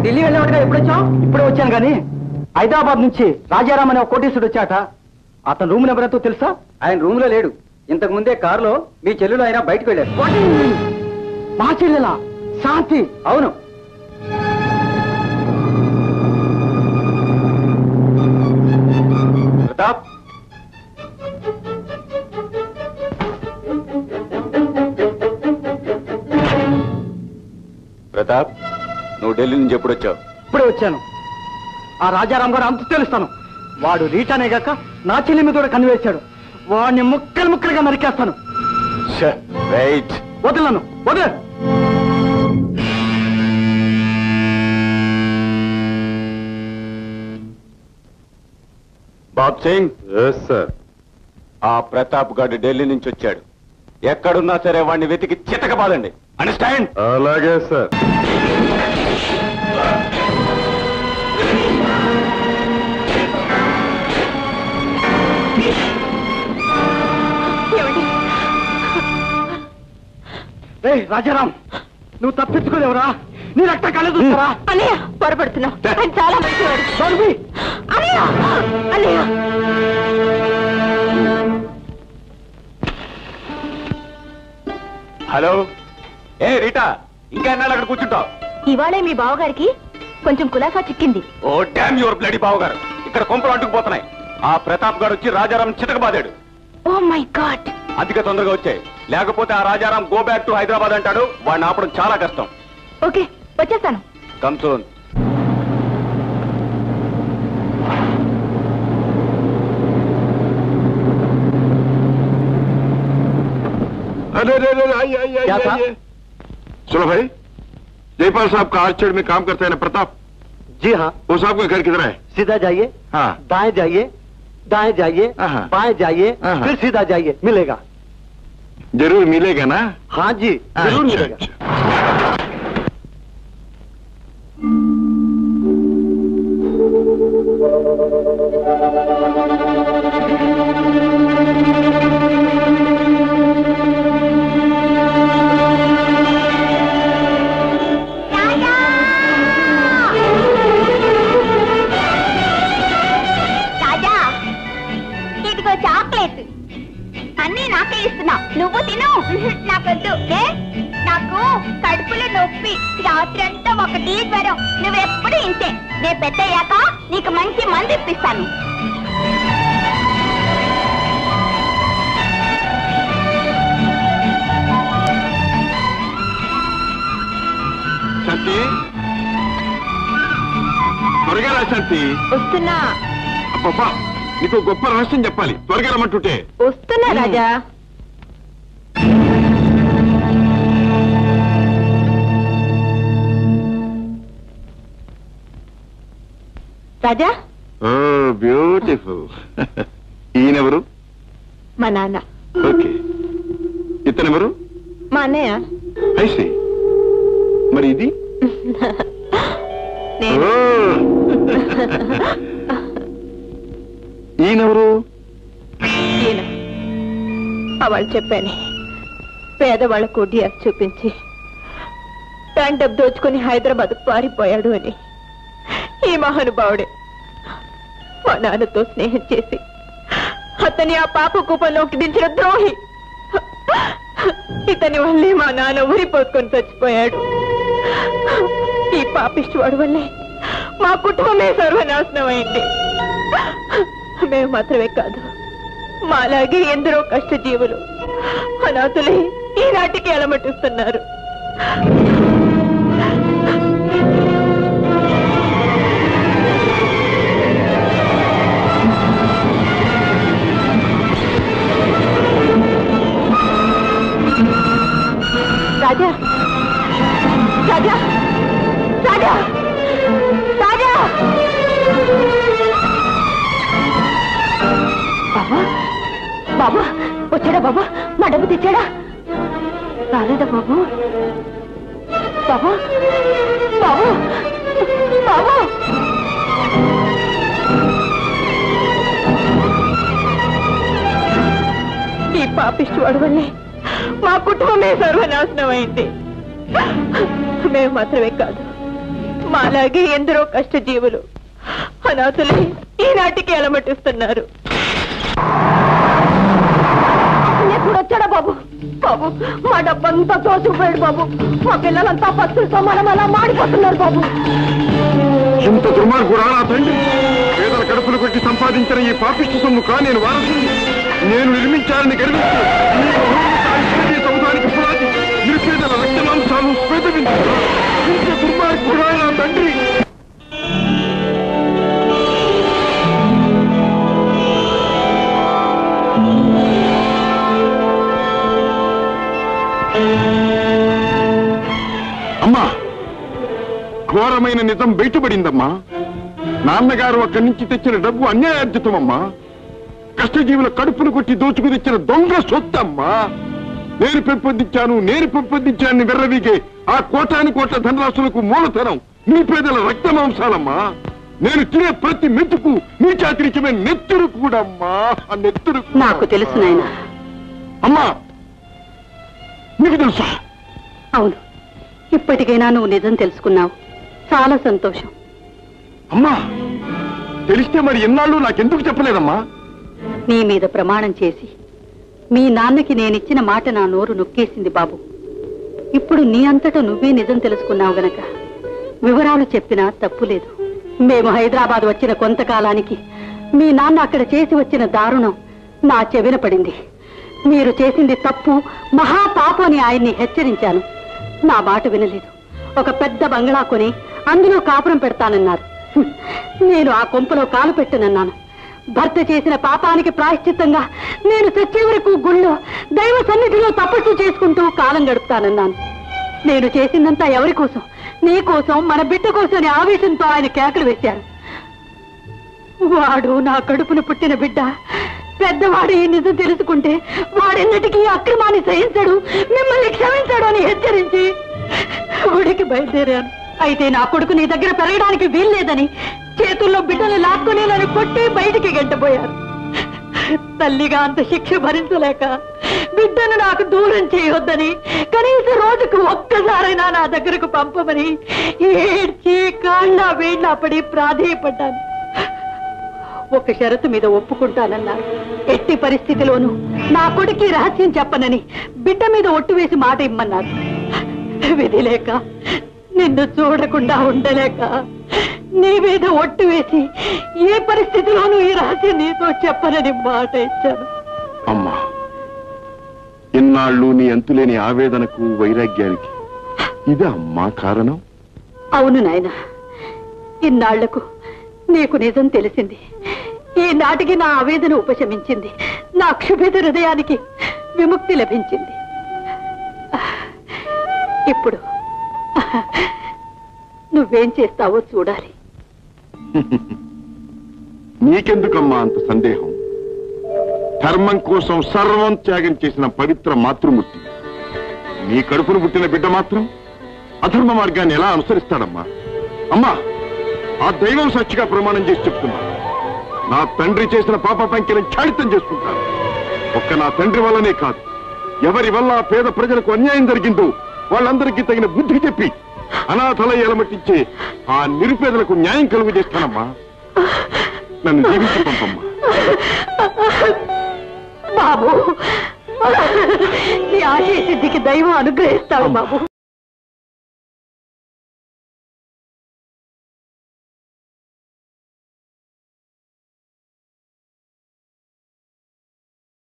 నువ్వు ఢిల్లీ వెళ్ళావుగా ఎప్పుడు వచ్చావు ఇప్పుడే వచ్చాను కానీ హైదరాబాద్ నుంచి రాజారాం అనే ఒక కోటీశ్వరుడు వచ్చాట అతను రూమ్ నెంబర్ ఎంతో తెలుసా ఆయన రూమ్ లో లేడు ఇంతకు ముందే కారులో మీ చెల్లెలు ఆయన బయటకు వెళ్ళారు మా చెల్లెలా శాంతి అవును ప్రతాప్ ప్రతాప్ నువ్వు ఢిల్లీ నుంచి ఎప్పుడు వచ్చావు ఇప్పుడే వచ్చాను ఆ రాజారాం గారు అంత తెలుస్తాను వాడు రీటానే గాక నా చెల్లి మీద కూడా కనివేశాడు వాడిని ముక్కలు ముక్కలుగా నరికేస్తాను రైట్ వదలను వదల బాబ్ సింగ్ సార్ ఆ ప్రతాప్ గారు ఢిల్లీ నుంచి వచ్చాడు ఎక్కడున్నా సరే వాడిని వెతికి చితకబాదండి అండర్స్టాండ్ అలాగే సార్ ఏమండి రే రాజారాం నువ్వు తప్పించుకోలేవురా నీ రక్త కళ్ళు చూస్తారా అన్నయ్య పొరపడుతున్నావు ఆయన చాలా మంచివాడు సోర్వి అన్నయ్య అన్నయ్య హలో ఏ రీటా ఇంకా ఎన్నాళ్ళు అక్కడ కూర్చుంటావు ఇవాళే మీ బావగారికి కొంచెం కులాసా చిక్కింది ఓ డామ్ యువర్ బ్లడీ బావు గారు ఇక్కడ కొంపలు అంటుకుపోతున్నాయి ఆ ప్రతాప్ గారు వచ్చి రాజారాం చితకబాదాడు ఓ మై గాడ్ అందుకే తొందరగా వచ్చాయి లేకపోతే ఆ Rajaram go back to Hyderabad అంటాడు వాడిని ఆపడం చాలా కష్టం ఓకే వచ్చేస్తాను కమ్సోన్ अरे अरे अरे आइए आइए क्या आइए था? आइए। सुनो भाई जयपाल साहब का आर्चर्ड में काम करते हैं ना प्रताप जी हाँ वो साहब का घर किधर है सीधा जाइए हाँ दाएं जाइए दाएं जाइए हाँ। बाएं जाइए हाँ। फिर सीधा जाइए मिलेगा जरूर मिलेगा ना हाँ जी जरूर अच्छा, मिलेगा अच्छा। రాజా ఇదిగో చాక్లెట్ అన్నీ నాకే ఇస్తున్నా నువ్వు తిను నాకొద్దు ఏ నాకు కడుపులో నొప్పి రాత్రి అంతా ఒకటి జ్వరం నువ్వెప్పుడు ఇంతే నేను పెద్దయ్యాక నీకు మంచి మందు ఇప్పిస్తాను శాంతి త్వరగా రా శాంతి వస్తున్నా అబ్బబ్బా నీకు గొప్ప రహస్యం చెప్పాలి త్వరగా రమ్మంటుంటే వస్తున్నా రాజా రాజా ఓ బ్యూటిఫుల్ ఈయనెవరు మా నాన్న ఓకే ఇతనెవరు మా అన్నయ్య ఐసి మరి ఇది నేను ఓ. ఈయనెవరు ఈయన వాళ్ళు చెప్పాను పేదవాళ్లకు డిఎఫ్ చూపించి బ్యాంక్ డబ్బు దోచుకుని హైదరాబాద్ పారిపోయాడు అని ఈ మహానుభావుడే మా నాన్నతో స్నేహం చేసి అతని ఆ పాప కూపంలోకి దించిన ద్రోహి ఇతని వల్లే మా నాన్న ఊరిపోసుకొని చచ్చిపోయాడు ఈ పాపిష్టివాడు వల్లే మా కుటుంబమే సర్వనాశనం అయింది మేము మాత్రమే కాదు మాలాగే ఎందరో కష్టజీవులు అనాథులే ఈనాటికి అలమటిస్తున్నారు రాజా రాజా రాజా రాజా బాబా బాబా వచ్చాడా బాబా మా డబ్బు తెచ్చాడా రాలేదా బాబు బాబా బాబు బాబు ఈ పాపిష్టి వల్లే మా కుటుంబమే సర్వనాశనం అయింది మేము మాత్రమే కాదు మాలాగే ఎందరో కష్టజీవులు అనాథులే ఈనాటికి ఎలమటిస్తున్నారు ఎప్పుడు వచ్చాడా బాబు బాబు మా డబ్బంతా తోసిపోయాడు బాబు మా పిల్లలంతా పత్తులతో మనం అలా మాడిపోతున్నారు బాబు ఇంత దుర్మార్గుడా నా తండ్రి పేదల కడుపులు కొట్టి సంపాదించిన ఈ పాపిష్టి సొమ్ము కా నేను వారసుని నేను నిర్మించాలని గర్వించి ఈ భూమి ఈ సముదానికి పునాది నిరుపేదల రక్తమాంసాలు స్వేదవించు ఇంత దుర్మార్గుడా నా తండ్రి అమ్మా ఘోరమైన నిజం బయటపడిందమ్మా నాన్నగారు అక్కడి నుంచి తెచ్చిన డబ్బు అన్యాయార్జితమమ్మా కష్టజీవుల కడుపును కొట్టి దోచుకు తెచ్చిన దొంగ సొత్తమ్మా నేను పెంపొందించాను నేను పెంపొందించాను విర్రవీగే ఆ కోటాని కోట్ల ధనరాశులకు మూలధనం మీ పేదల రక్త మాంసాలమ్మా నేను తినే ప్రతి మెతుకు మీ చాకరిచమే నెత్తురు కూడమ్మా ఆ నెత్తురు కూడా. నాకు తెలుసు నాయనా అమ్మా నీకు తెలుసా అవును ఇప్పటికైనా నువ్వు నిజం తెలుసుకున్నావు చాలా సంతోషం అమ్మా తెలిస్తే మరి ఎన్నాళ్ళు నాకెందుకు చెప్పలేదమ్మా నీ మీద ప్రమాణం చేసి మీ నాన్నకి నేనిచ్చిన మాట నా నోరు నొక్కేసింది బాబు ఇప్పుడు నీ అంతటా నువ్వే నిజం తెలుసుకున్నావు గనక వివరాలు చెప్పినా తప్పులేదు మేము హైదరాబాద్ వచ్చిన కొంతకాలానికి మీ నాన్న అక్కడ చేసి వచ్చిన దారుణం నా చెవిన పడింది మీరు చేసింది తప్పు మహాపాపం అని ఆయన్ని హెచ్చరించాను నా మాట వినలేదు ఒక పెద్ద బంగ్లా కొని అందులో కాపురం పెడతానన్నారు హ్మ్. నేను ఆ కొంపలో కాలు పెట్టనన్నాను భర్త చేసిన పాపానికి ప్రాయశ్చిత్తంగా నేను చచ్చే వరకు గుళ్ళో దైవ సన్నిధిలో తపస్సు చేసుకుంటూ కాలం గడుపుతానన్నాను నేను చేసిందంతా ఎవరి కోసం నీ కోసం మన బిడ్డ కోసం అనే ఆవేశంతో ఆయన కేకలు వేశారు వాడు నా కడుపున పుట్టిన బిడ్డ పెద్దవాడు ఈ నిజం తెలుసుకుంటే వాడెన్నటికీ అక్రమాన్ని సహించడు మిమ్మల్ని క్షమించడు అని హెచ్చరించి గుడికి బయలుదేరాను అయితే నా కొడుకు నీ దగ్గర పెరగడానికి వీల్లేదని చేతుల్లో బిడ్డలు లాక్కుని నన్ను కొట్టి బయటికి గంటపోయారు తల్లిగా అంత శిక్ష భరించలేక బిడ్డను నాకు దూరం చేయొద్దని కనీసం రోజుకు ఒక్కసారైనా నా దగ్గరకు పంపమని ఏడ్చి కాళ్ళ వేళ్ళ పడి ప్రాధేయపడ్డాను ఒక షరతు మీద ఒప్పుకుంటానన్నారు ఎట్టి పరిస్థితిలోనూ నా కొడుకి రహస్యం చెప్పనని బిడ్డ మీద ఒట్టు వేసి మాట ఇమ్మన్నారు విధి లేక నిన్ను చూడకుండా ఉండలేక నీ మీద ఒట్టు వేసి ఏ పరిస్థితిలోనూ ఈ రహస్యం నీతో చెప్పనని మాట ఇచ్చాను అమ్మా ఇన్నాళ్ళు నీ అంతులేని ఆవేదనకు వైరాగ్యానికి ఇదే అమ్మా కారణం అవును నాయన ఇన్నాళ్లకు నీకు నిజం తెలిసింది ఈ నాటికి నా ఆవేదన ఉపశమించింది నా క్షుభిత హృదయానికి విముక్తి లభించింది ఇప్పుడు నువ్వేం చేస్తావో చూడాలి నీకెందుకమ్మా అంత సందేహం ధర్మం కోసం సర్వం త్యాగం చేసిన పవిత్ర మాతృమూర్తి నీ కడుపును పుట్టిన బిడ్డ మాత్రం అధర్మ మార్గాన్ని ఎలా అనుసరిస్తాడమ్మా అమ్మా ఆ దైవం సాక్షిగా ప్రమాణం చేసి చెప్తున్నా నా తండ్రి చేసిన పాప పంకిని ఛాడితం చేసుకుంటాను ఒక్క నా తండ్రి వల్లనే కాదు ఎవరి వల్ల ఆ పేద ప్రజలకు అన్యాయం జరిగిందో వాళ్ళందరికీ తగిన బుద్ధి చెప్పి అనాథల ఎలమట్టించే ఆ నిరుపేదలకు న్యాయం కలుగు చేస్తానమ్మా నన్ను జీవించి పంపమ్మా బాబు నీ ఆశయ సిద్ధికి దైవం అనుగ్రహిస్తావు బాబు